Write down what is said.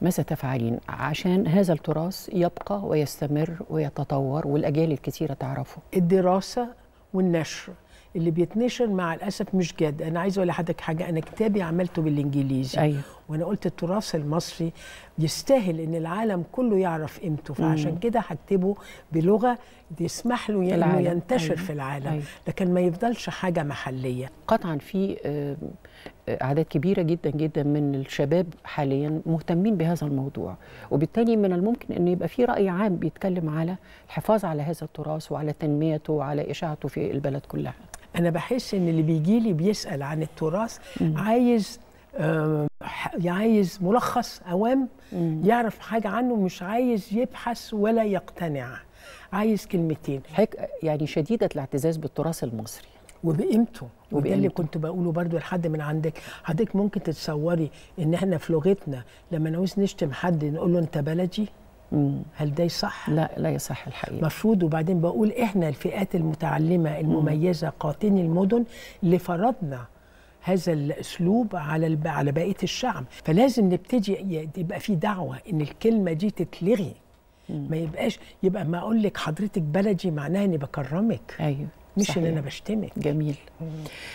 ماذا تفعلين عشان هذا التراث يبقى ويستمر ويتطور والاجيال الكثيره تعرفه الدراسه والنشر اللي بيتنشر مع الاسف مش جاد انا عايزه اقول لحضرتك حاجه انا كتابي عملته بالانجليزي ايوه وانا قلت التراث المصري يستاهل ان العالم كله يعرف قيمته فعشان كده هكتبه بلغه يسمح له انه العالم. ينتشر أيوة. في العالم أيوة. لكن ما يفضلش حاجه محليه قطعا في آه، آه، اعداد كبيره جدا جدا من الشباب حاليا مهتمين بهذا الموضوع وبالتالي من الممكن ان يبقى في راي عام بيتكلم على الحفاظ على هذا التراث وعلى تنميته وعلى اشاعته في البلد كلها انا بحس ان اللي بيجي لي بيسال عن التراث عايز آه، ح- عايز ملخص اوام يعرف حاجه عنه مش عايز يبحث ولا يقتنع عايز كلمتين حك يعني شديده الاعتزاز بالتراث المصري وبقيمته وده اللي وبقيمته. كنت بقوله برضو لحد من عندك حضرتك ممكن تتصوري ان احنا في لغتنا لما نعوز نشتم حد نقول له انت بلدي مم. هل ده يصح لا لا يصح الحقيقه مفروض وبعدين بقول احنا الفئات المتعلمه المميزه قاطني المدن اللي فرضنا هذا الاسلوب على الب... على بقيه الشعب فلازم نبتدي ي- يبقى في دعوه ان الكلمه دي تتلغي ما يبقاش يبقى ما اقول لك حضرتك بلدي معناها اني بكرمك ايوه مش صحيح. ان انا بشتمك جميل